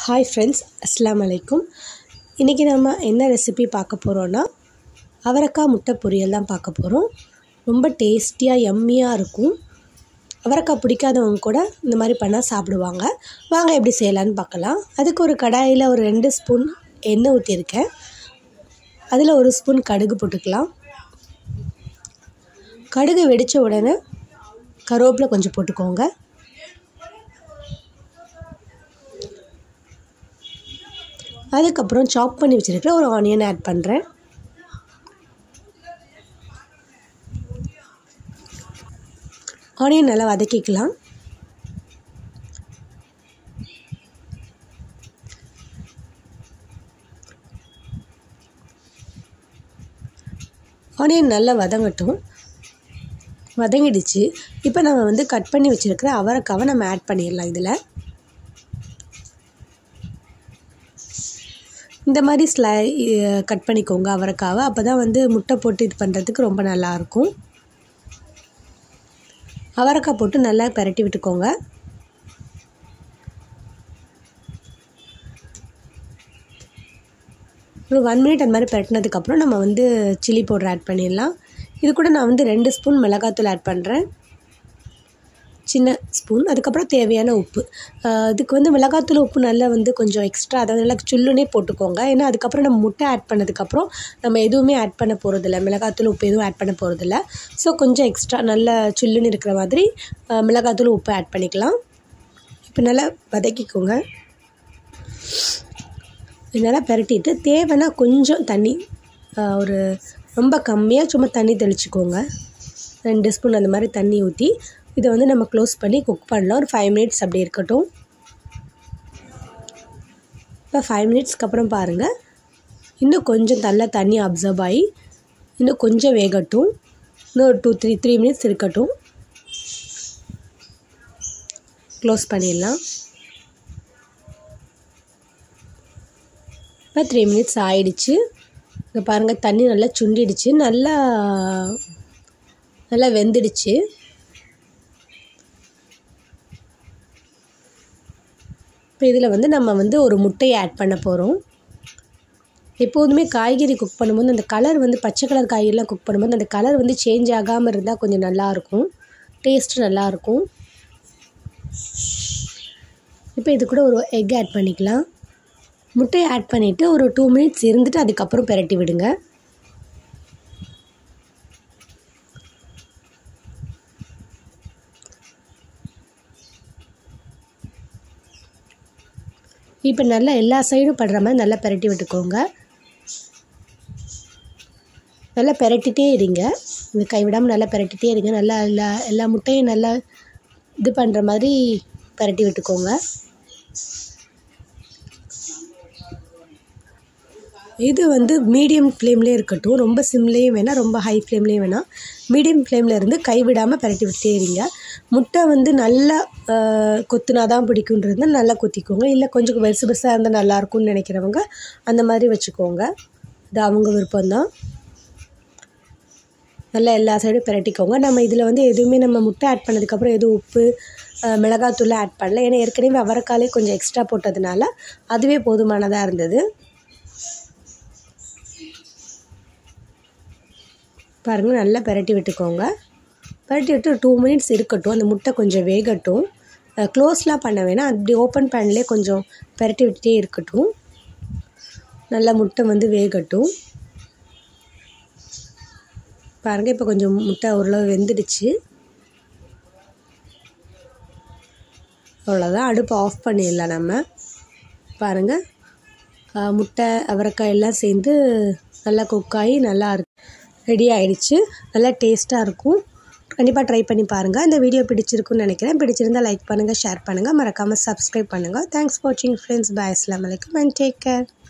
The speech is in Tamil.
ஹாய் ஃப்ரெண்ட்ஸ் அஸ்ஸலாமு அலைக்கும் இன்றைக்கி நம்ம என்ன ரெசிபி பார்க்க போகிறோன்னா அவரைக்காய் முட்டை பொரியல் தான் பார்க்க போகிறோம் ரொம்ப டேஸ்டியாக எம்மியாக இருக்கும் அவரைக்காய் பிடிக்காதவங்க கூட இந்த மாதிரி பண்ணால் சாப்பிடுவாங்க வாங்க எப்படி செய்யலான்னு பார்க்கலாம் அதுக்கு ஒரு கடாயில் ஒரு ரெண்டு ஸ்பூன் எண்ணெய் ஊற்றிருக்கேன் அதில் ஒரு ஸ்பூன் கடுகு போட்டுக்கலாம் கடுகு வெடித்த உடனே கருவேப்பிலை கொஞ்சம் போட்டுக்கோங்க அதுக்கப்புறம் சாப் பண்ணி வச்சுருக்கிற ஒரு ஆனியன் ஆட் பண்ணுறேன் ஆனியன் நல்லா வதக்கிக்கலாம் ஆனியன் நல்லா வதங்கட்டும் வதங்கிடுச்சு இப்போ நம்ம வந்து கட் பண்ணி வச்சுருக்கிற அவரைக்காவை நம்ம ஆட் பண்ணிடலாம் இதில் இந்த மாதிரி ஸ்லை கட் பண்ணிக்கோங்க அவரைக்காவை அப்போ தான் வந்து முட்டை போட்டு இது பண்ணுறதுக்கு ரொம்ப நல்லாயிருக்கும் அவரைக்காய் போட்டு நல்லா பெரட்டி விட்டுக்கோங்க ஒரு ஒன் மினிட் அந்த மாதிரி பெரட்டினதுக்கப்புறம் நம்ம வந்து சில்லி பவுடர் ஆட் பண்ணிடலாம் இது கூட நான் வந்து ரெண்டு ஸ்பூன் மிளகாத்தூள் ஆட் பண்ணுறேன் சின்ன ஸ்பூன் அதுக்கப்புறம் தேவையான உப்பு இதுக்கு வந்து மிளகாத்தூள் உப்பு நல்லா வந்து கொஞ்சம் எக்ஸ்ட்ரா அதாவது நல்லா சுல்லுனே போட்டுக்கோங்க ஏன்னா அதுக்கப்புறம் நம்ம முட்டை ஆட் பண்ணதுக்கப்புறம் நம்ம எதுவுமே ஆட் பண்ண போகிறதில்ல மிளகாத்தூள் உப்பு எதுவும் ஆட் பண்ண போகிறதில்ல ஸோ கொஞ்சம் எக்ஸ்ட்ரா நல்லா சுல்லுன்னு இருக்கிற மாதிரி மிளகாத்தூள் உப்பு ஆட் பண்ணிக்கலாம் இப்போ நல்லா வதக்கிக்கோங்க நல்லா பெரட்டிட்டு தேவைன்னா கொஞ்சம் தண்ணி ஒரு ரொம்ப கம்மியாக சும்மா தண்ணி தெளிச்சுக்கோங்க ரெண்டு ஸ்பூன் அந்த மாதிரி தண்ணி ஊற்றி இதை வந்து நம்ம க்ளோஸ் பண்ணி குக் பண்ணலாம் ஒரு ஃபைவ் மினிட்ஸ் அப்படி இருக்கட்டும் இப்போ ஃபைவ் மினிட்ஸ்க்கு அப்புறம் பாருங்கள் இன்னும் கொஞ்சம் நல்லா தண்ணி அப்சர்வ் ஆகி இன்னும் கொஞ்சம் வேகட்டும் இன்னும் ஒரு டூ த்ரீ த்ரீ மினிட்ஸ் இருக்கட்டும் க்ளோஸ் பண்ணிடலாம் இப்போ த்ரீ மினிட்ஸ் ஆயிடுச்சு இங்கே பாருங்கள் தண்ணி நல்லா சுண்டிடுச்சு நல்லா நல்லா வெந்துடுச்சு இப்போ இதில் வந்து நம்ம வந்து ஒரு முட்டையை ஆட் பண்ண போகிறோம் எப்போதுமே காய்கறி குக் பண்ணும்போது அந்த கலர் வந்து பச்சை கலர் காய்கறிலாம் குக் பண்ணும்போது அந்த கலர் வந்து சேஞ்ச் ஆகாமல் இருந்தால் கொஞ்சம் நல்லாயிருக்கும் டேஸ்ட்டு நல்லாயிருக்கும் இப்போ இது கூட ஒரு எக் ஆட் பண்ணிக்கலாம் முட்டையை ஆட் பண்ணிவிட்டு ஒரு டூ மினிட்ஸ் இருந்துட்டு அதுக்கப்புறம் பெரட்டி விடுங்க இப்போ நல்லா எல்லா சைடும் படுற மாதிரி நல்லா பெரட்டி விட்டுக்கோங்க நல்லா பெரட்டிகிட்டே இருங்க இந்த கைவிடாமல் நல்லா பெரட்டிகிட்டே இருங்க நல்லா எல்லா எல்லா முட்டையும் நல்லா இது பண்ணுற மாதிரி பெரட்டி விட்டுக்கோங்க இது வந்து மீடியம் ஃப்ளேம்லேயே இருக்கட்டும் ரொம்ப சிம்லேயும் வேணாம் ரொம்ப ஹை ஃப்ளேம்லேயும் வேணாம் மீடியம் ஃப்ளேமில் இருந்து கைவிடாமல் பரட்டி விட்டே இருங்க முட்டை வந்து நல்லா கொத்துனா தான் பிடிக்குன்றது நல்லா கொத்திக்கோங்க இல்லை கொஞ்சம் பெருசு பெருசாக இருந்தால் நல்லாயிருக்கும்னு நினைக்கிறவங்க அந்த மாதிரி வச்சுக்கோங்க இது அவங்க விருப்பம்தான் நல்லா எல்லா சைடும் பிரட்டிக்கோங்க நம்ம இதில் வந்து எதுவுமே நம்ம முட்டை ஆட் பண்ணதுக்கப்புறம் எதுவும் உப்பு மிளகாத்தூள் ஆட் பண்ணல ஏன்னா ஏற்கனவே அவரைக்காலே கொஞ்சம் எக்ஸ்ட்ரா போட்டதுனால அதுவே போதுமானதாக இருந்தது பாருங்கள் நல்லா பெரட்டி விட்டுக்கோங்க பெரட்டி விட்டு டூ மினிட்ஸ் இருக்கட்டும் அந்த முட்டை கொஞ்சம் வேகட்டும் க்ளோஸ்லாம் பண்ண வேணாம் அப்படி ஓப்பன் பேன்லேயே கொஞ்சம் பெரட்டி விட்டுட்டே இருக்கட்டும் நல்லா முட்டை வந்து வேகட்டும் பாருங்கள் இப்போ கொஞ்சம் முட்டை ஓரளவு வெந்துடுச்சு அவ்வளோதான் அடுப்பை ஆஃப் பண்ணிடலாம் நம்ம பாருங்கள் முட்டை அவரைக்காய் எல்லாம் சேர்ந்து நல்லா குக்காகி நல்லா இருக்கு ரெடி ஆகிடுச்சு நல்லா டேஸ்ட்டாக இருக்கும் கண்டிப்பாக ட்ரை பண்ணி பாருங்கள் இந்த வீடியோ பிடிச்சிருக்குன்னு நினைக்கிறேன் பிடிச்சிருந்தால் லைக் பண்ணுங்கள் ஷேர் பண்ணுங்கள் மறக்காமல் சப்ஸ்கிரைப் பண்ணுங்கள் தேங்க்ஸ் ஃபார் வாட்சிங் ஃப்ரெண்ட்ஸ் பாய் அஸ்லாம் வலைக்கம் அண்ட் டேக் கேர்